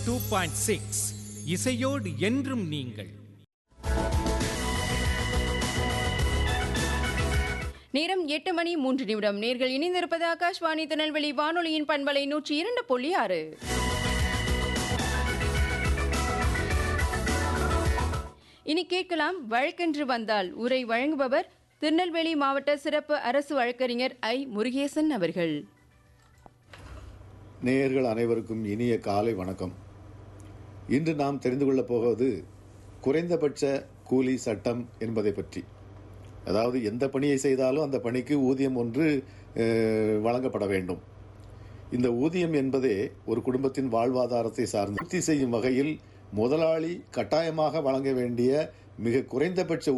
two point six இசையோடு என்றும் நீங்கள் நேரம் எட்டு மணி மூன்று நிமிடம் நேர்கள் இணைந்திருப்பது ஆகாஷ்வாணி திருநெல்வேலி வானொலியின் பண்பலை நூற்றி இரண்டு புள்ளி ஆறு இனி கேட்கலாம் வழக்கென்று வந்தால் உரை வழங்குபவர் திருநெல்வேலி மாவட்ட சிறப்பு அரசு வழக்கறிஞர் ஐ முருகேசன் அவர்கள் நேயர்கள் அனைவருக்கும் இனிய காலை வணக்கம் இன்று நாம் தெரிந்து கொள்ளப் போவது குறைந்தபட்ச கூலி சட்டம் என்பதை பற்றி அதாவது எந்த பணியை செய்தாலும் அந்த பணிக்கு ஊதியம் ஒன்று அஹ், வழங்கப்பட வேண்டும் இந்த ஊதியம் என்பதே ஒரு குடும்பத்தின் வாழ்வாதாரத்தை சார்ந்து பூர்த்தி செய்யும் வகையில் முதலாளி கட்டாயமாக வழங்க வேண்டிய மிக குறைந்தபட்ச